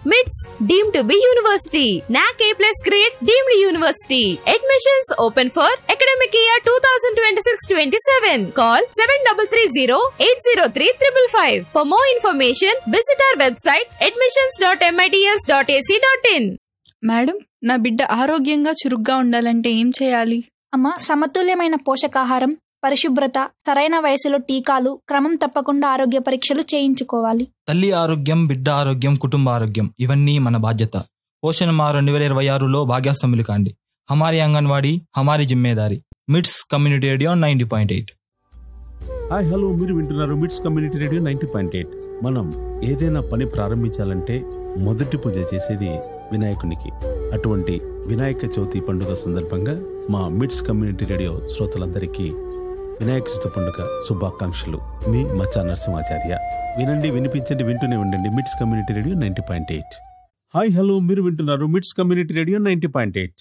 మిట్స్ deem to be university NAAC A plus grade deemed university admissions open for academic year two thousand twenty six twenty seven call seven double three zero eight zero three triple five for more information visit our website admissions dot MITS dot AC dot in madam నా బిడ్డ ఆరోగ్యంగా చురుగ్గా ఉండాలంటే ఏం చేయాలి అమ్మ సమతుల్యమైన పోషకాహారం పరిశుభ్రత సరైన వయసులో టీకాలు క్రమం తప్పకుండా ఆరోగ్య పరీక్షలు చేయించుకోవాలి తల్లి ఆరోగ్యం బిడ్డ ఆరోగ్యం కుటుంబ ఆరోగ్యం ఇవన్నీ మన బాధ్యత పోషణ మా రెండు వేల ఇరవై ఆరులో భాగ్యాస్తంభులు కాండి హమారి అంగన్వాడీ హమారి జిమ్మేదారి MITS community radio ninety point eight hi hello మీరు వింటున్నారు MITS community radio ninety point eight మనం ఏదైనా పని ప్రారంభించాలంటే మొదటి పూజ చేసేది వినాయకునికి అటువంటి వినాయక చవితి పండుగ సందర్భంగా మా మిట్స్ కమ్యూనిటీ రేడియో శ్రోతలందరికీ వినాయక చవితి పండుగ శుభాకాంక్షలు మీ మచ్చా నరసింహాచార్య వినండి వినిపించండి వింటూనే ఉండండి MITS community radio ninety point eight hi hello మీరు వింటున్నారు MITS community radio ninety point eight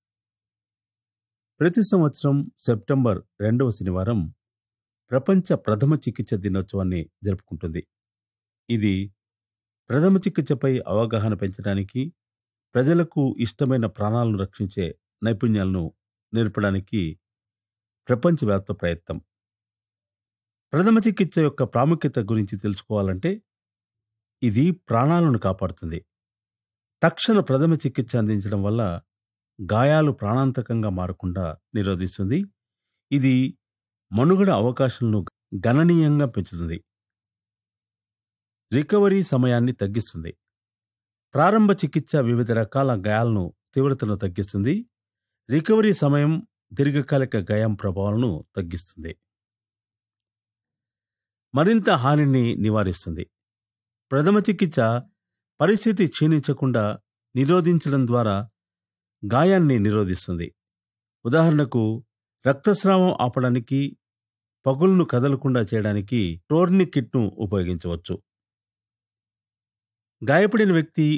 ప్రతి సంవత్సరం సెప్టెంబర్ రెండవ శనివారం ప్రపంచ ప్రథమ చికిత్స దినోత్సవాన్ని జరుపుకుంటుంది ఇది ప్రథమ చికిత్సపై అవగాహన పెంచడానికి ప్రజలకు ఇష్టమైన ప్రాణాలను రక్షించే నైపుణ్యాలను నేర్పడానికి ప్రపంచవ్యాప్త ప్రయత్నం ప్రథమ చికిత్స యొక్క ప్రాముఖ్యత గురించి తెలుసుకోవాలంటే ఇది ప్రాణాలను కాపాడుతుంది తక్షణ ప్రథమ చికిత్స అందించడం వల్ల గాయాలు ప్రాణాంతకంగా మారకుండా నిరోధిస్తుంది ఇది మనుగడ అవకాశాలను గణనీయంగా పెంచుతుంది రికవరీ సమయాన్ని తగ్గిస్తుంది ప్రారంభ చికిత్స వివిధ రకాల గాయాలను తీవ్రతను తగ్గిస్తుంది రికవరీ సమయం దీర్ఘకాలిక గాయం ప్రభావాలను తగ్గిస్తుంది మరింత హానిని నివారిస్తుంది ప్రథమ చికిత్స పరిస్థితి క్షీణించకుండా నిరోధించడం ద్వారా గాయాన్ని నిరోధిస్తుంది ఉదాహరణకు రక్తస్రావం ఆపడానికి పగులను కదలకుండా చేయడానికి టోర్ని కిట్ను ఉపయోగించవచ్చు గాయపడిన వ్యక్తి